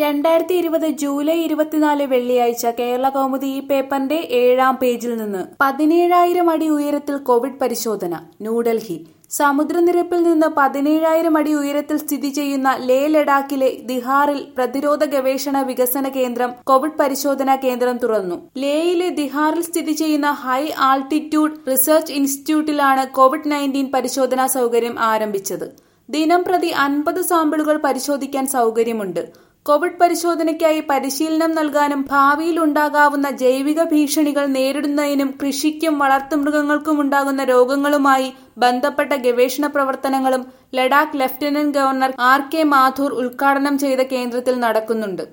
രണ്ടായിരത്തി ഇരുപത് ജൂലൈ ഇരുപത്തിനാല് വെള്ളിയാഴ്ച കേരള കൗമുദി ഈ പേപ്പറിന്റെ ഏഴാം പേജിൽ നിന്ന് പതിനേഴായിരം അടി ഉയരത്തിൽ കോവിഡ് പരിശോധന ന്യൂഡൽഹി സമുദ്രനിരപ്പിൽ നിന്ന് പതിനേഴായിരം അടി ഉയരത്തിൽ സ്ഥിതി ചെയ്യുന്ന ലേ ലഡാക്കിലെ ദിഹാറിൽ പ്രതിരോധ ഗവേഷണ വികസന കേന്ദ്രം കോവിഡ് പരിശോധനാ കേന്ദ്രം തുറന്നു ലേയിലെ ദിഹാറിൽ സ്ഥിതി ചെയ്യുന്ന ഹൈ ആൾട്ടിറ്റ്യൂഡ് റിസർച്ച് ഇൻസ്റ്റിറ്റ്യൂട്ടിലാണ് കോവിഡ് നയൻറ്റീൻ പരിശോധനാ സൗകര്യം ആരംഭിച്ചത് ദിനം പ്രതി അൻപത് സാമ്പിളുകൾ പരിശോധിക്കാൻ സൗകര്യമുണ്ട് കോവിഡ് പരിശോധനയ്ക്കായി പരിശീലനം നൽകാനും ഭാവിയിൽ ഉണ്ടാകാവുന്ന ജൈവിക ഭീഷണികൾ നേരിടുന്നതിനും കൃഷിക്കും വളർത്തുമൃഗങ്ങൾക്കും ഉണ്ടാകുന്ന രോഗങ്ങളുമായി ബന്ധപ്പെട്ട ഗവേഷണ പ്രവർത്തനങ്ങളും Ladakh lieutenant governor R K Mathur ഉദ്ഘാടനം ചെയ്ത കേന്ദ്രത്തിൽ നടക്കുന്നുണ്ട്